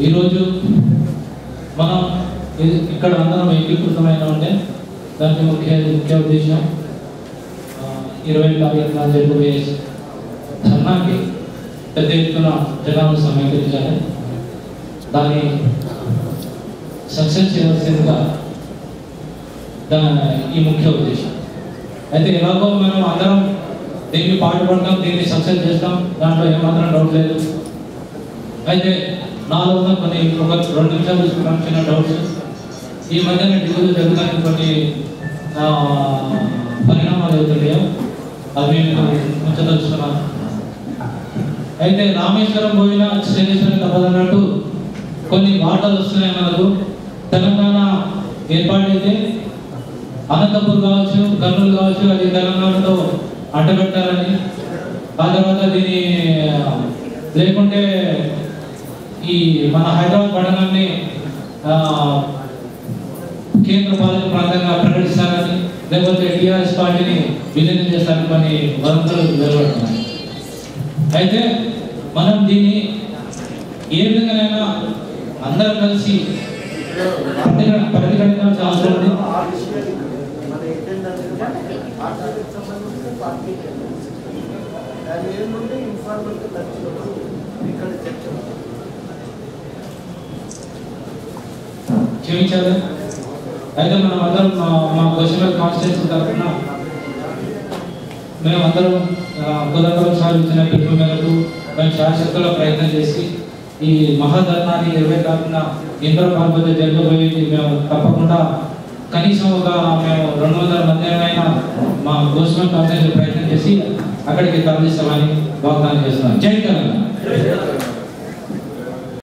ఈరోజు మనం ఇది- ఇక్కడ అందరం ఏకీకృతమైన ఉండే దానికి ముఖ్య ముఖ్య ఉద్దేశం ఆ, ఇరవై తారీఖున జరిగే ధర్నాకి పెద్ద ఎత్తున జనాలు సమీకరించాలి దాన్ని సక్సెస్ చేయవలసిందిగా దా ఈ ముఖ్య ఉద్దేశం అయితే ఎలాగో మనం అందరం దీనికి పాటుపడతాం దీన్ని సక్సెస్ చేస్తాం దాంట్లో ఏమాత్రం డౌట్ లేదు అయితే నాలో ఉన్న కొన్ని ఒక రెండు నిమిషాలు తీసుకున్నాం చిన్న డౌట్స్ ఈ మధ్యన ఢిల్లీలో జరుగుతున్న కొన్ని ఆ, పరిణామాలు అవుతున్నాయో అవి నేను ఉంచదలుచుకున్నాను అయితే రామేశ్వరం పోయిన శ్రీనేశ్వరం తప్పదన్నట్టు కొన్ని వార్తలు వస్తున్నాయి మనకు తెలంగాణ ఏర్పాటైతే అనంతపూర్ కావచ్చు కర్నూలు కావచ్చు అది తెలంగాణతో అంటగట్టారని ఆ తర్వాత దీని లేకుంటే ఈ మన హైదరాబాద్ పట్టణాన్ని ఆ, కేంద్ర పాలిత ప్రాంతంగా ప్రకటిస్తారని లేకపోతే టీఆర్ఎస్ పార్టీని విలీనం చేస్తారని కొన్ని వదంతులు వెలువడుతున్నాయి అయితే మనం దీన్ని ఏ విధంగానైనా అందరం కలిసి ప్రతిఘ- ప్రతిఘటించాల్సిన అవసరం ఉంది ఆ విషయాన్ని మన ఏంటంటే ఆ టాపిక్ సంబంధించిన పార్టీ దాని ఏముంటే ఇన్ఫార్మల్ నచ్చినప్పుడు ఇక్కడ చర్చ ఉంటుంది. క్షమించాలి అయితే మనం అందరం మా మా క్వశ్చన్ కాన్స్టిట్యూన్సీ తరఫున మేము అందరం కుదరడం సార్ ఇచ్చిన పిలుపు మేరకు మేము శాశ్వతలో ప్రయత్నం చేసి ఈ మహాధర్నాన్ని ఇరవై కాకుండా ఇంద్ర పాల్గొంటే జరగబోయేది మేము తప్పకుండా కనీసం ఒక మేము రెండు వందల మంది అయినా మా గోస్మెంట్ కాన్స్టిట్యూన్సీ ప్రయత్నం చేసి అక్కడికి తరలిస్తామని వాగ్దానం చేస్తున్నాం జై తెలంగాణ